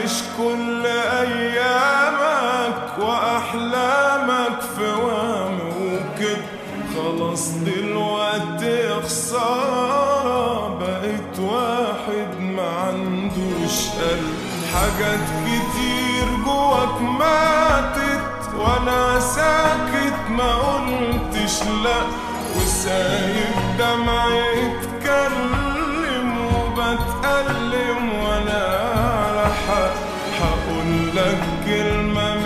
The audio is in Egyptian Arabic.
عايش كل ايامك واحلامك في وهم وكده خلاص دلوقتي خسارة بقيت واحد ما عندوش قلب حاجات كتير جواك ماتت وانا ساكت ما قلتش لا وسايب دمعي يتكلم وبتألم وانا على حق هقول لك كلمة